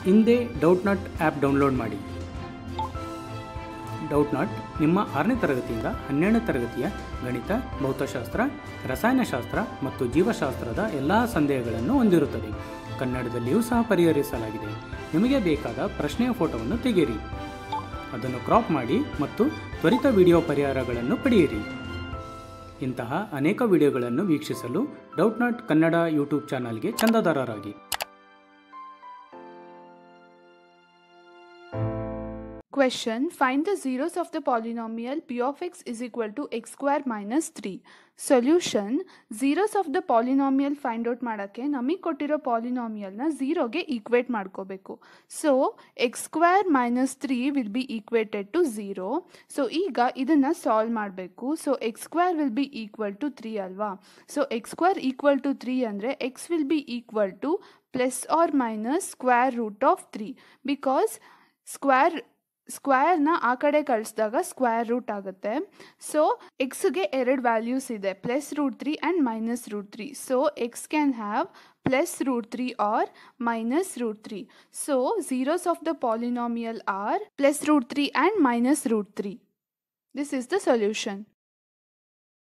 ಹಿಂದೆ doubt not app download ಮಾಡಿ doubt not ನಿಮ್ಮ ಆರನೇ ತರಗತಿಯಿಂದ ಹನ್ನೆರಡನೇ ತರಗತಿಯ ಗಣಿತ ಭೌತಶಾಸ್ತ್ರ ರಸಾಯನಶಾಸ್ತ್ರ ಮತ್ತು ಜೀವಶಾಸ್ತ್ರದ ಎಲ್ಲ ಸಂದೇಹಗಳನ್ನು ಹೊಂದಿರುತ್ತದೆ ಕನ್ನಡದಲ್ಲಿಯೂ ಸಹ ಪರಿಹರಿಸಲಾಗಿದೆ ನಿಮಗೆ ಬೇಕಾದ ಪ್ರಶ್ನೆಯ ಫೋಟೋವನ್ನು ತೆಗೆಯಿರಿ ಅದನ್ನು ಕ್ರಾಪ್ ಮಾಡಿ ಮತ್ತು ತ್ವರಿತ ವಿಡಿಯೋ ಪರಿಹಾರಗಳನ್ನು ಪಡೆಯಿರಿ ಇಂತಹ ಅನೇಕ ವಿಡಿಯೋಗಳನ್ನು ವೀಕ್ಷಿಸಲು ಡೌಟ್ ನಾಟ್ ಕನ್ನಡ ಯೂಟ್ಯೂಬ್ ಚಾನಲ್ಗೆ ಚಂದಾದಾರರಾಗಿ Question Find the zeros of the polynomial p of x is equal to x square minus 3. Solution zeros of the polynomial find out ಮಾಡೋಕ್ಕೆ ನಮಗೆ ಕೊಟ್ಟಿರೋ ಪಾಲಿನಾಮಿಯಲ್ನ ಝೀರೋಗೆ ಈಕ್ವೇಟ್ ಮಾಡ್ಕೋಬೇಕು so x square minus three will be equated to zero so ಈಗ ಇದನ್ನು solve ಮಾಡಬೇಕು so x square will be equal to three ಅಲ್ವಾ so x square equal to three ಅಂದರೆ x will be equal to plus or minus square root of three because square ಸ್ಕ್ವೇರ್ನ ಆ ಕಡೆ ಕಳಿಸಿದಾಗ square root ಆಗುತ್ತೆ so ಎಕ್ಸ್ಗೆ ಎರಡು values ಇದೆ plus root three and minus root three so x can have plus root three or minus root three so zeros of the polynomial are plus root three and minus root three this is the solution